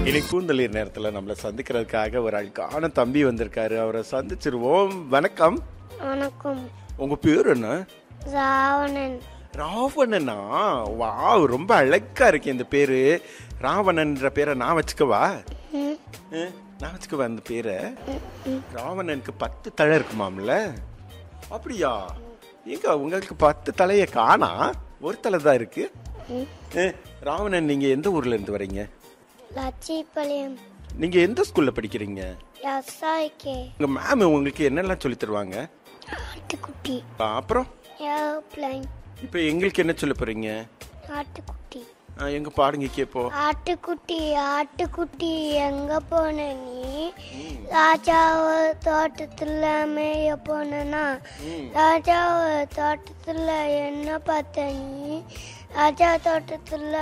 இன்னைக்கு கூந்தலீர் நேரத்துல நம்மளை சந்திக்கிறதுக்காக ஒரு அழகான தம்பி வந்திருக்காரு அவரை சந்திச்சிருவோம் வணக்கம் வணக்கம் உங்க பேர் என்ன ராவணன் ராவணனா வாவ் ரொம்ப அழகா இருக்கு இந்த பேரு ராவணன்ற பேரை நான் வச்சுக்கவா ம், அஹ், நான் வச்சுக்கவா அந்த பேரை ராவணனுக்கு பத்து தலை இருக்குமாம்ல அப்படியா எங்க உங்களுக்கு பத்து தலைய காணா ஒரு தலை தான் இருக்கு ம். அஹ், ராவணன் நீங்க எந்த ஊர்ல இருந்து வரீங்க லட்சிபாளையம் நீங்க எந்த ஸ்கூல்ல படிக்கிறீங்க எஸ்ஐகே உங்க மேம் உங்களுக்கு என்னெல்லாம் சொல்லி தருவாங்க ஆட்டுக்குட்டி ஆ, அப்புறம் ஏரோப்ளைன் இப்போ எங்களுக்கு என்ன சொல்ல போறீங்க ஆட்டுக்குட்டி ஆ, எங்க பாடுங்க கேப்போ ஆட்டுக்குட்டி ஆட்டுக்குட்டி எங்க போன நீ ராஜாவ தோட்டத்துல மேய போனா ராஜாவ தோட்டத்துல என்ன பார்த்த நீ ராஜா தோட்டத்துல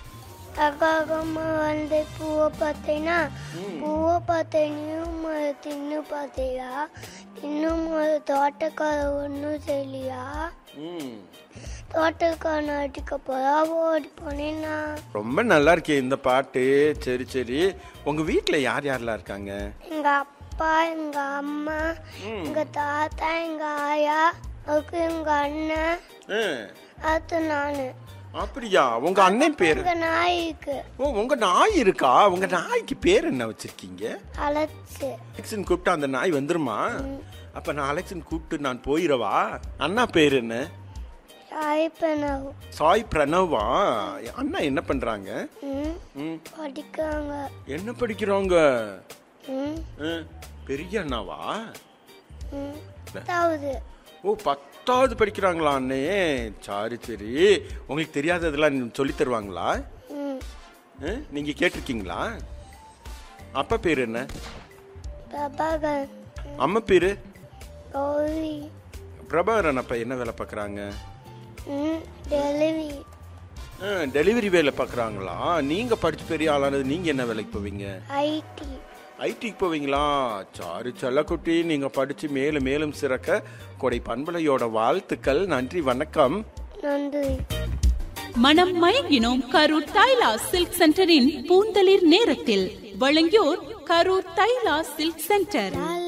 அகாகமா வந்த பூவை பார்த்தேன்னா பூவை பார்த்தேனையும் தின்னு பார்த்தியா இன்னும் ஒரு தோட்டக்கார ஒன்றும் செய்யலையா ம். தோட்டக்காரன் அடிக்க போறா ஓடி போனேன்னா ரொம்ப நல்லா இருக்கே இந்த பாட்டு சரி சரி உங்க வீட்ல யார் யாரெல்லாம் இருக்காங்க எங்க அப்பா எங்க அம்மா எங்க தாத்தா எங்க ஆயா அதுக்கு எங்க அண்ணன் ஆ, அது நானு அப்படியா உங்க அண்ணன் பேரு எங்க நாய்க்கு ஓ உங்க நாய் இருக்கா உங்க நாய்க்கு பேர் என்ன வச்சிருக்கீங்க அழைச்சு அலெக்சன் கூப்பிட்டா அந்த நாய் வந்துருமா அப்ப நான் அலெக்சன் கூப்பிட்டு நான் போயிடவா அண்ணா பேர் என்ன சாய்ப்பனவு சாய் பிரணவா அண்ணா என்ன பண்றாங்க ம் ம், படிக்காங்க என்ன படிக்கிறாங்க ம் ஆ, பெரிய அண்ணாவா ம் பத்தாவது ஓ பத்தாவது படிக்கிறாங்களா அண்ணே சரி சரி உங்களுக்கு தெரியாததெல்லாம் சொல்லி தருவாங்களா ம் ஆ, நீங்க கேட்டிருக்கீங்களா அப்பா பேர் என்ன பிரபாகர் அம்மா பேரு கௌரி பிரபாகரன் அப்பா என்ன வேலை பார்க்குறாங்க ம் டெலிவரி டெலிவரி வேலை பார்க்குறாங்களா நீங்க படிச்சு பெரிய ஆளானது நீங்க என்ன வேலைக்கு போவீங்க ஐடி ஐடிக்கு போவீங்களா சாரி செல்லக்குட்டி நீங்க படிச்சு மேலும் மேலும் சிறக்க கொடை பண்பலையோட வாழ்த்துக்கள் நன்றி வணக்கம் நன்றி மனம் மயங்கினோம் கரூர் தைலா சில்க் சென்டரின் பூந்தளிர் நேரத்தில் வழங்கியோர் கரூர் தைலா சில்க் சென்டர்